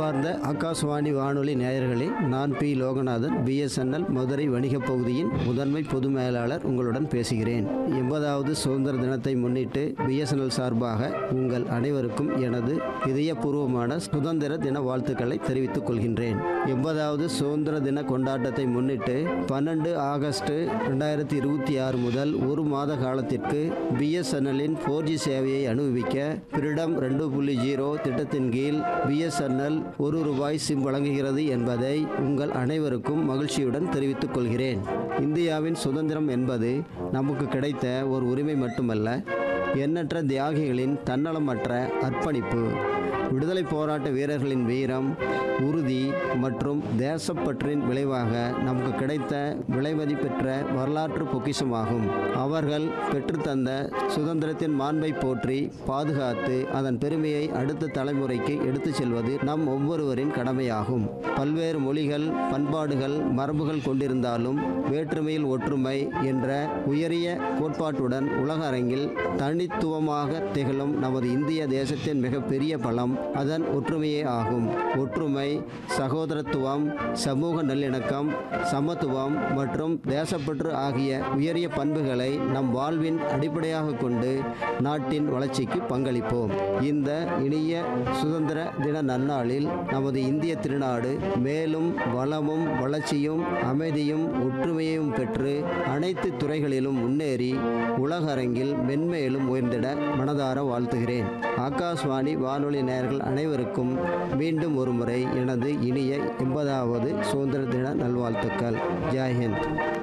அன்பார்ந்த ஆகாஷ்வாணி வானொலி நேயர்களே நான் பி லோகநாதன் பிஎஸ்என்எல் மதுரை வணிகப் பகுதியின் முதன்மை பொது மேலாளர் உங்களுடன் பேசுகிறேன் எண்பதாவது சுதந்திர தினத்தை முன்னிட்டு பிஎஸ்என்எல் சார்பாக உங்கள் அனைவருக்கும் எனது இதயபூர்வமான சுதந்திர தின வாழ்த்துக்களை தெரிவித்துக் கொள்கின்றேன் எண்பதாவது சுதந்திர தின கொண்டாட்டத்தை முன்னிட்டு பன்னெண்டு ஆகஸ்ட் ரெண்டாயிரத்தி இருபத்தி ஆறு முதல் ஒரு மாத காலத்திற்கு பிஎஸ்என்எல்லின் ஃபோர் ஜி சேவையை அனுபவிக்க பிரிடம் ரெண்டு புள்ளி ஜீரோ திட்டத்தின் கீழ் பிஎஸ்என்எல் ஒரு ரூபாய் சிம் வழங்குகிறது என்பதை உங்கள் அனைவருக்கும் மகிழ்ச்சியுடன் தெரிவித்துக் கொள்கிறேன் இந்தியாவின் சுதந்திரம் என்பது நமக்கு கிடைத்த ஒரு உரிமை மட்டுமல்ல எண்ணற்ற தியாகிகளின் தன்னலமற்ற அர்ப்பணிப்பு விடுதலை போராட்ட வீரர்களின் வீரம் உறுதி மற்றும் தேசப்பற்றின் விளைவாக நமக்கு கிடைத்த விலைமதிப்பெற்ற வரலாற்று பொக்கிஷமாகும் அவர்கள் பெற்றுத்தந்த சுதந்திரத்தின் மாண்பை போற்றி பாதுகாத்து அதன் பெருமையை அடுத்த தலைமுறைக்கு எடுத்துச் செல்வது நம் ஒவ்வொருவரின் கடமையாகும் பல்வேறு மொழிகள் பண்பாடுகள் மரபுகள் கொண்டிருந்தாலும் வேற்றுமையில் ஒற்றுமை என்ற உயரிய கோட்பாட்டுடன் உலக அரங்கில் தனித்துவமாக திகழும் நமது இந்திய தேசத்தின் மிகப்பெரிய பலம் அதன் ஒற்றுமையே ஆகும் ஒற்றுமை சகோதரத்துவம் சமூக நல்லிணக்கம் சமத்துவம் மற்றும் தேசப்பற்று ஆகிய உயரிய பண்புகளை நம் வாழ்வின் அடிப்படையாக கொண்டு நாட்டின் வளர்ச்சிக்கு பங்களிப்போம் இந்த இனிய சுதந்திர தின நன்னாளில் நமது இந்திய திருநாடு மேலும் வளமும் வளர்ச்சியும் அமைதியும் ஒற்றுமையும் பெற்று அனைத்து துறைகளிலும் முன்னேறி உலக அரங்கில் மென்மேலும் உயர்ந்திட மனதார வாழ்த்துகிறேன் ஆகாஷ்வாணி வானொலி நேயர்கள் அனைவருக்கும் மீண்டும் ஒருமுறை எனது இனிய எண்பதாவது சுதந்திர தின நல்வாழ்த்துக்கள் ஜெய்ஹிந்த்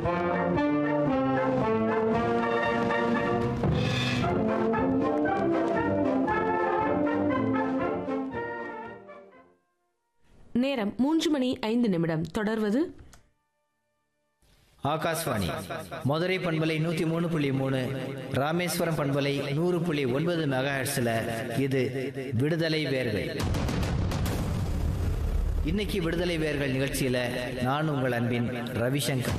நேரம் மூன்று மணி ஐந்து நிமிடம் தொடர்வது ஆகாஷ்வாணி மதுரை பண்பலை நூத்தி மூணு புள்ளி மூணு ராமேஸ்வரம் பண்பலை நூறு புள்ளி ஒன்பது மெகாஹெர்ட்ஸ்ல இது விடுதலை வேர்கள் இன்னைக்கு விடுதலை வேர்கள் நிகழ்ச்சியில நான் உங்கள் அன்பின் ரவிசங்கர்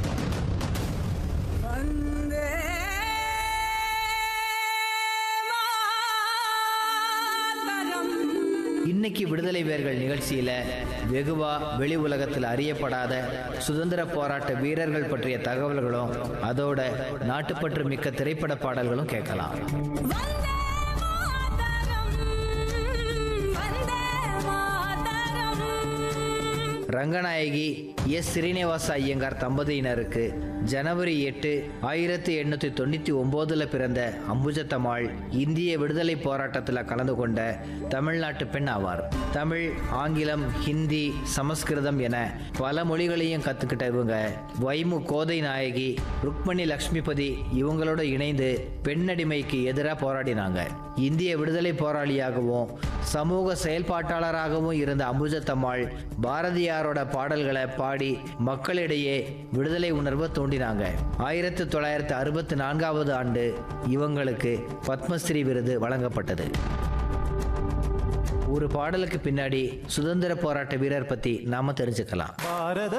இன்னைக்கு விடுதலை வேர்கள் நிகழ்ச்சியில வெகுவா வெளி உலகத்தில் அறியப்படாத சுதந்திர போராட்ட வீரர்கள் பற்றிய தகவல்களும் அதோட நாட்டுப்பற்று மிக்க திரைப்பட பாடல்களும் கேட்கலாம் வந்தே மாதரம் வந்தே மாதரம் ரங்கநாயகி எஸ் ஸ்ரீனிவாச ஐயங்கார் தம்பதியினருக்கு ஜனவரி எட்டு ஆயிரத்தி எண்ணூற்றி தொண்ணூற்றி ஒம்போதில் பிறந்த அம்புஜத்தம்மாள் இந்திய விடுதலை போராட்டத்தில் கலந்து கொண்ட தமிழ்நாட்டு பெண் ஆவார் தமிழ் ஆங்கிலம் ஹிந்தி சமஸ்கிருதம் என பல மொழிகளையும் கற்றுக்கிட்ட இவங்க வைமு கோதை நாயகி ருக்மணி லக்ஷ்மிபதி இவங்களோட இணைந்து பெண்ணடிமைக்கு எதிராக போராடினாங்க இந்திய விடுதலை போராளியாகவும் சமூக செயல்பாட்டாளராகவும் இருந்த அம்புஜத்தம்மாள் பாரதியாரோட பாடல்களை பாடி மக்களிடையே விடுதலை உணர்வை தூண்டினாங்க ஆயிரத்தி தொள்ளாயிரத்தி அறுபத்தி நான்காவது ஆண்டு இவங்களுக்கு பத்மஸ்ரீ விருது வழங்கப்பட்டது ஒரு பாடலுக்கு பின்னாடி சுதந்திர போராட்ட வீரர் பத்தி நாம தெரிஞ்சுக்கலாம் பாரத